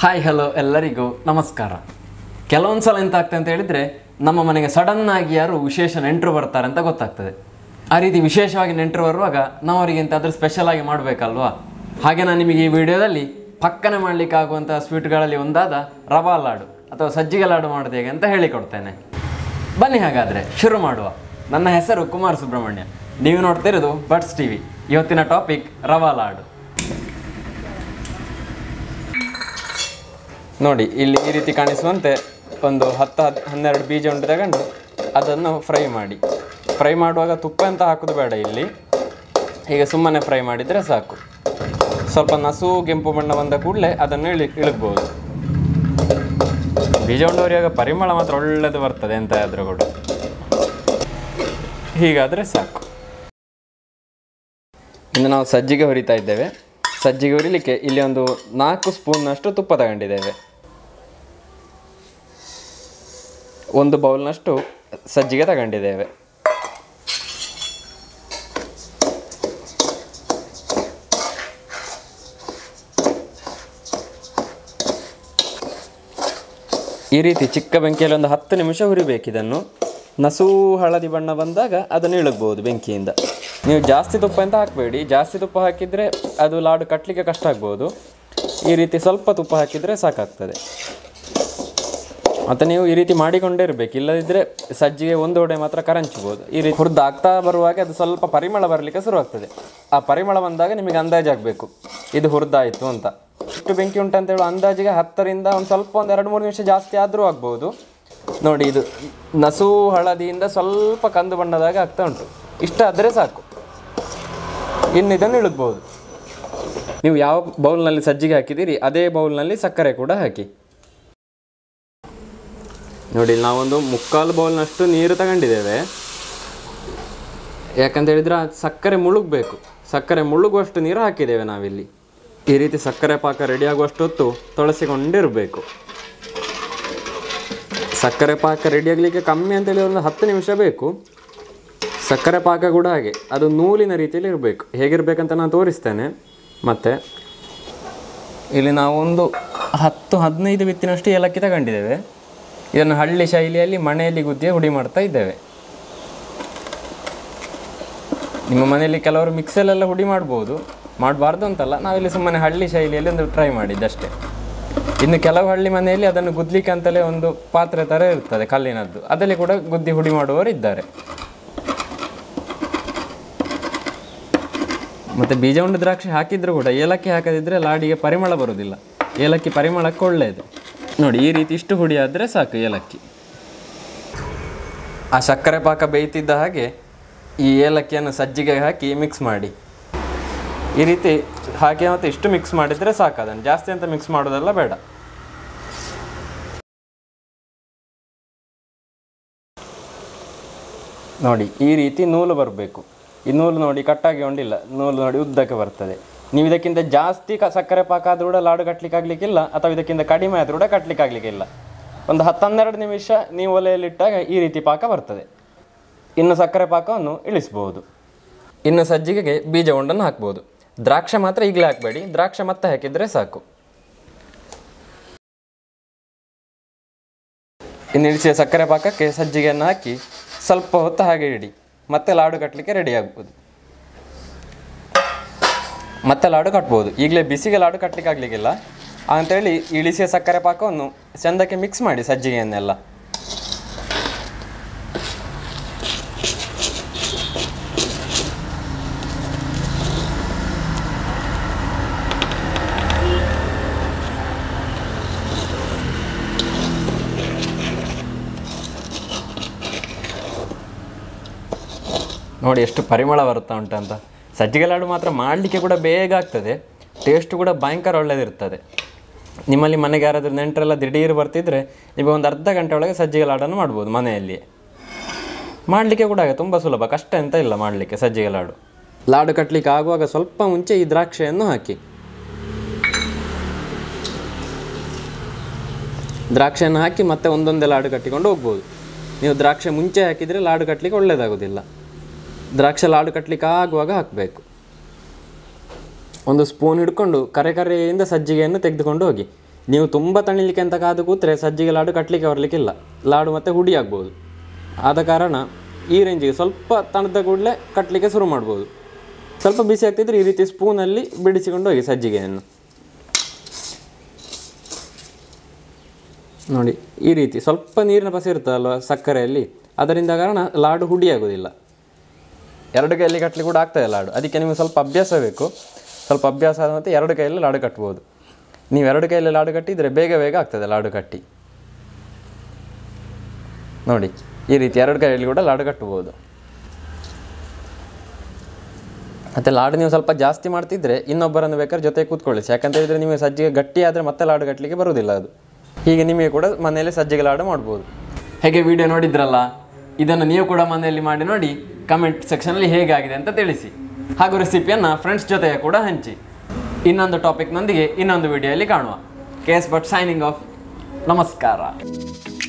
hi hello ಎಲ್ಲರಿಗೂ ನಮಸ್ಕಾರ ಕೆಲವೊಂದು ಸಲ ಎಂತ ಆಗ್ತದೆ ಅಂತ ಹೇಳಿದರೆ ನಮ್ಮ ಮನೆಗೆ ಸಡನ್ ಆಗಿ ಯಾರು ವಿಶೇಷ ನೆಂಟರು ಬರ್ತಾರೆ ಅಂತ ಗೊತ್ತಾಗ್ತದೆ ಆ ರೀತಿ ವಿಶೇಷವಾಗಿ ನೆಂಟರು ಬರುವಾಗ ನಾವು ಅವರಿಗೆ ಎಂತಾದರೂ ಸ್ಪೆಷಲ್ ಆಗಿ ಮಾಡಬೇಕಲ್ವಾ ಹಾಗೆ ನಾನು ನಿಮಗೆ ಈ ವಿಡಿಯೋದಲ್ಲಿ ಪಕ್ಕನೆ ಮಾಡಲಿಕ್ಕೆ ಆಗುವಂಥ ಸ್ವೀಟ್ಗಳಲ್ಲಿ ಒಂದಾದ ರವಾ ಲಾಡು ಅಥವಾ ಸಜ್ಜಿಗೆ ಲಾಡು ಮಾಡೋದು ಹೇಗೆ ಅಂತ ಹೇಳಿಕೊಡ್ತೇನೆ ಬನ್ನಿ ಹಾಗಾದರೆ ಶುರು ಮಾಡುವ ನನ್ನ ಹೆಸರು ಕುಮಾರ್ ಸುಬ್ರಹ್ಮಣ್ಯ ನೀವು ನೋಡ್ತಿರೋದು ಬಟ್ಸ್ ಟಿವಿ ಇವತ್ತಿನ ಟಾಪಿಕ್ ರವಾ ಲಾಡು ನೋಡಿ ಇಲ್ಲಿ ಈ ರೀತಿ ಕಾಣಿಸುವಂತೆ ಒಂದು ಹತ್ತು ಹದ್ ಹನ್ನೆರಡು ಬೀಜ ಉಂಟು ತಗೊಂಡು ಅದನ್ನು ಫ್ರೈ ಮಾಡಿ ಫ್ರೈ ಮಾಡುವಾಗ ತುಪ್ಪ ಅಂತ ಹಾಕೋದು ಬೇಡ ಇಲ್ಲಿ ಈಗ ಸುಮ್ಮನೆ ಫ್ರೈ ಮಾಡಿದರೆ ಸಾಕು ಸ್ವಲ್ಪ ನಸು ಕೆಂಪು ಬಣ್ಣ ಬಂದ ಕೂಡಲೇ ಅದನ್ನು ಇಳಿ ಇಳಗ್ಬೋದು ಬೀಜ ಉಂಡವರಿಯಾಗ ಪರಿಮಳ ಮಾತ್ರ ಒಳ್ಳೆಯದು ಬರ್ತದೆ ಎಂತ ಆದರೂ ಕೂಡ ಹೀಗಾದರೆ ಸಾಕು ಇನ್ನು ನಾವು ಸಜ್ಜಿಗೆ ಹುರಿತಾ ಇದ್ದೇವೆ ಸಜ್ಜಿಗೆ ಹುರಿಲಿಕ್ಕೆ ಇಲ್ಲಿ ಒಂದು ನಾಲ್ಕು ಸ್ಪೂನ್ನಷ್ಟು ತುಪ್ಪ ತಗೊಂಡಿದ್ದೇವೆ ಒಂದು ಬೌಲ್ನಷ್ಟು ಸಜ್ಜಿಗೆ ತಗೊಂಡಿದ್ದೇವೆ ಈ ರೀತಿ ಚಿಕ್ಕ ಬೆಂಕಿಯಲ್ಲಿ ಒಂದು ಹತ್ತು ನಿಮಿಷ ಹುರಿಬೇಕು ಇದನ್ನು ನಸು ಹಳದಿ ಬಣ್ಣ ಬಂದಾಗ ಅದನ್ನು ಇಳಗ್ಬೋದು ಬೆಂಕಿಯಿಂದ ನೀವು ಜಾಸ್ತಿ ತುಪ್ಪ ಅಂತ ಹಾಕಬೇಡಿ ಜಾಸ್ತಿ ತುಪ್ಪ ಹಾಕಿದರೆ ಅದು ಲಾಡು ಕಟ್ಟಲಿಕ್ಕೆ ಕಷ್ಟ ಆಗ್ಬೋದು ಈ ರೀತಿ ಸ್ವಲ್ಪ ತುಪ್ಪ ಹಾಕಿದರೆ ಸಾಕಾಗ್ತದೆ ಮತ್ತು ನೀವು ಈ ರೀತಿ ಮಾಡಿಕೊಂಡೇ ಇರಬೇಕು ಇಲ್ಲದಿದ್ದರೆ ಸಜ್ಜಿಗೆ ಒಂದು ಒಡೆ ಮಾತ್ರ ಕರಂಚ್ಬೋದು ಈ ರೀತಿ ಹುರಿದು ಆಗ್ತಾ ಬರುವಾಗ ಅದು ಸ್ವಲ್ಪ ಪರಿಮಳ ಬರಲಿಕ್ಕೆ ಶುರುವಾಗ್ತದೆ ಆ ಪರಿಮಳ ಬಂದಾಗ ನಿಮಗೆ ಅಂದಾಜಾಗಬೇಕು ಇದು ಹುರಿದಾಯಿತು ಅಂತ ಇಷ್ಟು ಬೆಂಕಿ ಉಂಟಂತ ಹೇಳುವ ಅಂದಾಜಿಗೆ ಹತ್ತರಿಂದ ಒಂದು ಸ್ವಲ್ಪ ಒಂದು ಎರಡು ಮೂರು ನಿಮಿಷ ಜಾಸ್ತಿ ಆದರೂ ಆಗ್ಬೋದು ನೋಡಿ ಇದು ನಸು ಹಳದಿಯಿಂದ ಸ್ವಲ್ಪ ಕಂದು ಬಣ್ಣದಾಗ ಆಗ್ತಾ ಉಂಟು ಇಷ್ಟ ಆದರೆ ಸಾಕು ಇನ್ನು ಇದನ್ನು ಇಳಗ್ಬೋದು ನೀವು ಯಾವ ಬೌಲ್ನಲ್ಲಿ ಸಜ್ಜಿಗೆ ಹಾಕಿದ್ದೀರಿ ಅದೇ ಬೌಲ್ನಲ್ಲಿ ಸಕ್ಕರೆ ಕೂಡ ಹಾಕಿ ನೋಡಿ ನಾವೊಂದು ಮುಕ್ಕಾಲು ಬೌಲ್ನಷ್ಟು ನೀರು ತಗೊಂಡಿದ್ದೇವೆ ಯಾಕಂತ ಹೇಳಿದ್ರೆ ಆ ಸಕ್ಕರೆ ಮುಳುಗಬೇಕು ಸಕ್ಕರೆ ಮುಳುಗುವಷ್ಟು ನೀರು ಹಾಕಿದ್ದೇವೆ ನಾವಿಲ್ಲಿ ಈ ರೀತಿ ಸಕ್ಕರೆ ಪಾಕ ರೆಡಿ ಆಗುವಷ್ಟು ಹೊತ್ತು ತೊಳಸಿಕೊಂಡಿರಬೇಕು ಸಕ್ಕರೆ ಪಾಕ ರೆಡಿ ಆಗಲಿಕ್ಕೆ ಕಮ್ಮಿ ಅಂತೇಳಿ ಒಂದು ಹತ್ತು ನಿಮಿಷ ಬೇಕು ಸಕ್ಕರೆ ಪಾಕ ಕೂಡ ಹಾಗೆ ಅದು ನೂಲಿನ ರೀತಿಯಲ್ಲಿ ಇರಬೇಕು ಹೇಗಿರಬೇಕಂತ ನಾನು ತೋರಿಸ್ತೇನೆ ಮತ್ತು ಇಲ್ಲಿ ನಾವು ಒಂದು ಹತ್ತು ಹದಿನೈದು ವಿತ್ತಿನಷ್ಟು ಏಲಕ್ಕಿ ತಗೊಂಡಿದ್ದೇವೆ ಇದನ್ನು ಹಳ್ಳಿ ಶೈಲಿಯಲ್ಲಿ ಮನೆಯಲ್ಲಿ ಗುದ್ದಿಯೇ ಹುಡಿ ಮಾಡ್ತಾ ಇದ್ದೇವೆ ನಿಮ್ಮ ಮನೆಯಲ್ಲಿ ಕೆಲವರು ಮಿಕ್ಸಲೆಲ್ಲ ಹುಡಿ ಮಾಡ್ಬೋದು ಮಾಡಬಾರ್ದು ಅಂತಲ್ಲ ನಾವಿಲ್ಲಿ ಸುಮ್ಮನೆ ಹಳ್ಳಿ ಶೈಲಿಯಲ್ಲಿ ಒಂದು ಟ್ರೈ ಮಾಡಿದ್ದಷ್ಟೇ ಇನ್ನು ಕೆಲವು ಹಳ್ಳಿ ಮನೆಯಲ್ಲಿ ಅದನ್ನು ಗುದ್ದಲಿಕ್ಕೆ ಅಂತಲೇ ಒಂದು ಪಾತ್ರೆ ಥರ ಇರ್ತದೆ ಕಲ್ಲಿನದ್ದು ಅದರಲ್ಲಿ ಕೂಡ ಗುದ್ದಿ ಹುಡಿ ಮಾಡುವವರು ಇದ್ದಾರೆ ಮತ್ತು ಬೀಜ ಉಂಡು ದ್ರಾಕ್ಷಿ ಹಾಕಿದ್ರು ಕೂಡ ಏಲಕ್ಕಿ ಹಾಕದಿದ್ದರೆ ಲಾಡಿಗೆ ಪರಿಮಳ ಬರೋದಿಲ್ಲ ಏಲಕ್ಕಿ ಪರಿಮಳಕ್ಕೆ ಒಳ್ಳೆಯದು ನೋಡಿ ಈ ರೀತಿ ಇಷ್ಟು ಹುಡಿ ಆದರೆ ಸಾಕು ಏಲಕ್ಕಿ ಆ ಸಕ್ಕರೆ ಪಾಕ ಬೇಯ್ತಿದ್ದ ಹಾಗೆ ಈ ಏಲಕ್ಕಿಯನ್ನು ಸಜ್ಜಿಗೆ ಹಾಕಿ ಮಿಕ್ಸ್ ಮಾಡಿ ಈ ರೀತಿ ಹಾಕಿ ಮತ್ತು ಇಷ್ಟು ಮಿಕ್ಸ್ ಮಾಡಿದರೆ ಸಾಕು ಅದನ್ನು ಜಾಸ್ತಿ ಅಂತ ಮಿಕ್ಸ್ ಮಾಡೋದೆಲ್ಲ ಬೇಡ ನೋಡಿ ಈ ರೀತಿ ನೂಲು ಬರಬೇಕು ಈ ನೂಲು ನೋಡಿ ಕಟ್ಟಾಗಿ ಉಂಡಿಲ್ಲ ನೂಲು ನೋಡಿ ಉದ್ದಕ್ಕೆ ಬರ್ತದೆ ನೀವು ಇದಕ್ಕಿಂತ ಜಾಸ್ತಿ ಕ ಸಕ್ಕರೆ ಪಾಕ ಆದರೂ ಕೂಡ ಲಾಡು ಕಟ್ಲಿಕ್ಕೆ ಆಗಲಿಕ್ಕಿಲ್ಲ ಅಥವಾ ಇದಕ್ಕಿಂತ ಕಡಿಮೆ ಆದರೂ ಕೂಡ ಕಟ್ಲಿಕ್ಕೆ ಆಗಲಿಕ್ಕಿಲ್ಲ ಒಂದು ಹತ್ತನ್ನೆರಡು ನಿಮಿಷ ನೀವು ಒಲೆಯಲ್ಲಿಟ್ಟಾಗ ಈ ರೀತಿ ಪಾಕ ಬರ್ತದೆ ಇನ್ನು ಸಕ್ಕರೆ ಪಾಕವನ್ನು ಇಳಿಸ್ಬೋದು ಇನ್ನು ಸಜ್ಜಿಗೆಗೆ ಬೀಜ ಉಂಡನ್ನು ಹಾಕ್ಬೋದು ದ್ರಾಕ್ಷ ಮಾತ್ರ ಈಗಲೇ ಹಾಕಬೇಡಿ ದ್ರಾಕ್ಷ ಮತ್ತೆ ಹಾಕಿದರೆ ಸಾಕು ಇನ್ನು ಇಳಿಸಿದ ಸಕ್ಕರೆ ಪಾಕಕ್ಕೆ ಸಜ್ಜಿಗೆಯನ್ನು ಹಾಕಿ ಸ್ವಲ್ಪ ಹೊತ್ತು ಹಾಗೆ ಇಡಿ ಮತ್ತೆ ಲಾಡು ಕಟ್ಟಲಿಕ್ಕೆ ರೆಡಿ ಆಗ್ಬೋದು ಮತ್ತೆ ಲಾಡು ಕಟ್ಬೋದು ಈಗಲೇ ಬಿಸಿಗೆ ಲಾಡು ಕಟ್ಟಲಿಕ್ಕೆ ಆಗಲಿಕ್ಕಿಲ್ಲ ಅಂತೇಳಿ ಇಳಿಸಿದ ಸಕ್ಕರೆ ಪಾಕವನ್ನು ಚೆಂದಕ್ಕೆ ಮಿಕ್ಸ್ ಮಾಡಿ ಸಜ್ಜಿಗೆಯನ್ನೆಲ್ಲ ನೋಡಿ ಎಷ್ಟು ಪರಿಮಳ ಬರುತ್ತಾ ಉಂಟಂತ ಸಜ್ಜಿಗೆ ಲಾಡು ಮಾತ್ರ ಮಾಡಲಿಕ್ಕೆ ಕೂಡ ಬೇಗ ಆಗ್ತದೆ ಟೇಸ್ಟ್ ಕೂಡ ಭಯಂಕರ ಒಳ್ಳೆಯದಿರ್ತದೆ ನಿಮ್ಮಲ್ಲಿ ಮನೆಗೆ ಯಾರಾದರೂ ನೆಂಟರೆಲ್ಲ ದಿಢೀರ್ ಬರ್ತಿದ್ರೆ ನೀವು ಒಂದು ಅರ್ಧ ಗಂಟೆ ಒಳಗೆ ಸಜ್ಜಿಗೆ ಲಾಡನ್ನು ಮಾಡ್ಬೋದು ಮನೆಯಲ್ಲಿ ಮಾಡಲಿಕ್ಕೆ ಕೂಡ ಹಾಗೆ ತುಂಬ ಸುಲಭ ಕಷ್ಟ ಎಂತ ಇಲ್ಲ ಮಾಡಲಿಕ್ಕೆ ಸಜ್ಜಿಗೆ ಲಾಡು ಲಾಡು ಕಟ್ಟಲಿಕ್ಕೆ ಆಗುವಾಗ ಸ್ವಲ್ಪ ಮುಂಚೆ ಈ ದ್ರಾಕ್ಷಿಯನ್ನು ಹಾಕಿ ದ್ರಾಕ್ಷಿಯನ್ನು ಹಾಕಿ ಮತ್ತೆ ಒಂದೊಂದೇ ಲಾಡು ಕಟ್ಟಿಕೊಂಡು ಹೋಗ್ಬೋದು ನೀವು ದ್ರಾಕ್ಷಿ ಮುಂಚೆ ಹಾಕಿದರೆ ಲಾಡು ಕಟ್ಟಲಿಕ್ಕೆ ಒಳ್ಳೆಯದಾಗೋದಿಲ್ಲ ದ್ರಾಕ್ಷಿ ಲಾಡು ಕಟ್ಟಲಿಕ್ಕೆ ಆಗುವಾಗ ಹಾಕಬೇಕು ಒಂದು ಸ್ಪೂನ್ ಹಿಡ್ಕೊಂಡು ಕರೆ ಕರೆಯಿಂದ ಸಜ್ಜಿಗೆಯನ್ನು ತೆಗೆದುಕೊಂಡು ಹೋಗಿ ನೀವು ತುಂಬ ತಣಿಲಿಕ್ಕೆ ಅಂತ ಕಾದು ಕೂತ್ರೆ ಸಜ್ಜಿಗೆ ಲಾಡು ಕಟ್ಟಲಿಕ್ಕೆ ಬರಲಿಕ್ಕಿಲ್ಲ ಲಾಡು ಮತ್ತು ಹುಡಿ ಆಗ್ಬೋದು ಆದ ಕಾರಣ ಈ ರೇಂಜಿಗೆ ಸ್ವಲ್ಪ ತಣದ ಕೂಡಲೇ ಕಟ್ಟಲಿಕ್ಕೆ ಶುರು ಮಾಡ್ಬೋದು ಸ್ವಲ್ಪ ಬಿಸಿ ಆಗ್ತಿದ್ರೆ ಈ ರೀತಿ ಸ್ಪೂನಲ್ಲಿ ಬಿಡಿಸಿಕೊಂಡು ಹೋಗಿ ಸಜ್ಜಿಗೆಯನ್ನು ನೋಡಿ ಈ ರೀತಿ ಸ್ವಲ್ಪ ನೀರಿನ ಪಸ ಇರ್ತದಲ್ವ ಸಕ್ಕರೆಯಲ್ಲಿ ಅದರಿಂದ ಕಾರಣ ಲಾಡು ಹುಡಿ ಆಗೋದಿಲ್ಲ ಎರಡು ಕೈಯಲ್ಲಿ ಕಟ್ಟಲಿಕ್ಕೆ ಕೂಡ ಆಗ್ತದೆ ಲಾಡು ಅದಕ್ಕೆ ನಿಮಗೆ ಸ್ವಲ್ಪ ಅಭ್ಯಾಸ ಬೇಕು ಸ್ವಲ್ಪ ಅಭ್ಯಾಸ ಆದ ಮತ್ತು ಎರಡು ಕೈಯಲ್ಲಿ ಲಾಡು ಕಟ್ಬೋದು ನೀವು ಎರಡು ಕೈಯಲ್ಲಿ ಲಾಡು ಕಟ್ಟಿದರೆ ಬೇಗ ಬೇಗ ಆಗ್ತದೆ ಲಾಡು ಕಟ್ಟಿ ನೋಡಿ ಈ ರೀತಿ ಎರಡು ಕೈಯಲ್ಲಿ ಕೂಡ ಲಾಡು ಕಟ್ಬೋದು ಮತ್ತು ಲಾಡು ನೀವು ಸ್ವಲ್ಪ ಜಾಸ್ತಿ ಮಾಡ್ತಿದ್ರೆ ಇನ್ನೊಬ್ಬರನ್ನು ಬೇಕಾದ್ರೆ ಜೊತೆ ಕೂತ್ಕೊಳ್ಳಿ ಯಾಕಂತ ಹೇಳಿದರೆ ನಿಮಗೆ ಸಜ್ಜಿಗೆ ಗಟ್ಟಿ ಆದರೆ ಮತ್ತೆ ಲಾಡು ಕಟ್ಟಲಿಕ್ಕೆ ಬರೋದಿಲ್ಲ ಅದು ಹೀಗೆ ನಿಮಗೆ ಕೂಡ ಮನೆಯಲ್ಲಿ ಸಜ್ಜಿಗೆ ಲಾಡು ಮಾಡ್ಬೋದು ಹೇಗೆ ವಿಡಿಯೋ ನೋಡಿದ್ರಲ್ಲ ಇದನ್ನು ನೀವು ಕೂಡ ಮನೆಯಲ್ಲಿ ಮಾಡಿ ನೋಡಿ ಕಮೆಂಟ್ ಸೆಕ್ಷನಲ್ಲಿ ಹೇಗಾಗಿದೆ ಅಂತ ತಿಳಿಸಿ ಹಾಗೂ ರೆಸಿಪಿಯನ್ನು ಫ್ರೆಂಡ್ಸ್ ಜೊತೆ ಕೂಡ ಹಂಚಿ ಇನ್ನೊಂದು ಟಾಪಿಕ್ನೊಂದಿಗೆ ಇನ್ನೊಂದು ವಿಡಿಯೋಯಲ್ಲಿ ಕಾಣುವ K S Bhat signing off ನಮಸ್ಕಾರ